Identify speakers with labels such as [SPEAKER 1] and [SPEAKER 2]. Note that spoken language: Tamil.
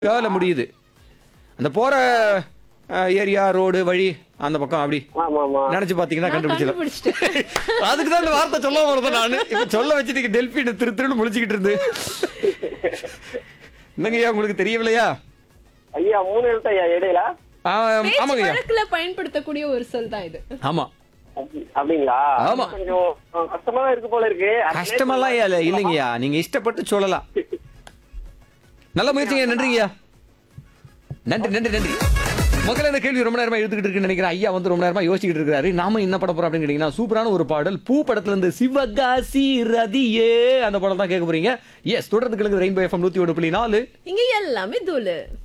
[SPEAKER 1] வேலை முடியுது அந்த போற ஏரியா ரோடு வழி அந்த பக்கம் அப்படி
[SPEAKER 2] ஆமா ஆமா
[SPEAKER 1] நினைச்சு பாத்தீங்கன்னா
[SPEAKER 3] நான்
[SPEAKER 1] கண்டுபிடிச்சிடும்
[SPEAKER 3] கண்டுபிடிச்சிட்டேன்
[SPEAKER 1] அதுக்கு தான் இந்த வார்த்தை சொல்ல போறது நான் இப்ப சொல்ல வச்சுட்டு டெல்பின் திரு திருன்னு முழிச்சுக்கிட்டு இருந்து என்னங்கய்யா உங்களுக்கு தெரியவில்லையா
[SPEAKER 2] ஐயா மூணு எழுத்து ஐயா இடையில
[SPEAKER 1] ஆ,
[SPEAKER 3] பேச்சு
[SPEAKER 1] ஆமாங்கய்யா
[SPEAKER 3] வழக்குல பயன்படுத்தக்கூடிய ஒரு சொல் தான் இது
[SPEAKER 1] ஆமா
[SPEAKER 2] அப்படி- அப்படிங்களா
[SPEAKER 1] ஆமா.
[SPEAKER 2] கொஞ்சம் அஹ், கஷ்டமா தான் இருக்கு போல இருக்கு அதுலயே
[SPEAKER 1] கஷ்டமெல்லாம் இல்ல இல்லைங்கய்யா நீங்க இஷ்டப்பட்டு சொல்லலாம் நல்ல முயற்சிங்க நன்றிங்கய்யா நன்றி நன்றி நன்றி முதல்ல இந்த கேள்வி ரொம்ப நேரமா எடுத்துக்கிட்டு இருக்குன்னு நினைக்கிறேன் ஐயா வந்து ரொம்ப நேரமா யோசிச்சுட்டு இருக்காரு நாம என்ன பட போறோம் அப்படின்னு கேட்டீங்கன்னா சூப்பரான ஒரு பாடல் பூ படத்துல இருந்து சிவகாசி ரதியே அந்த படம் தான் கேட்க போறீங்க எஸ் தொடர்ந்து கிழங்கு ரெயின்போ எஃப்எம் நூத்தி ஒன்று புள்ளி நாலு
[SPEAKER 3] இங்க எல்லாமே தூளு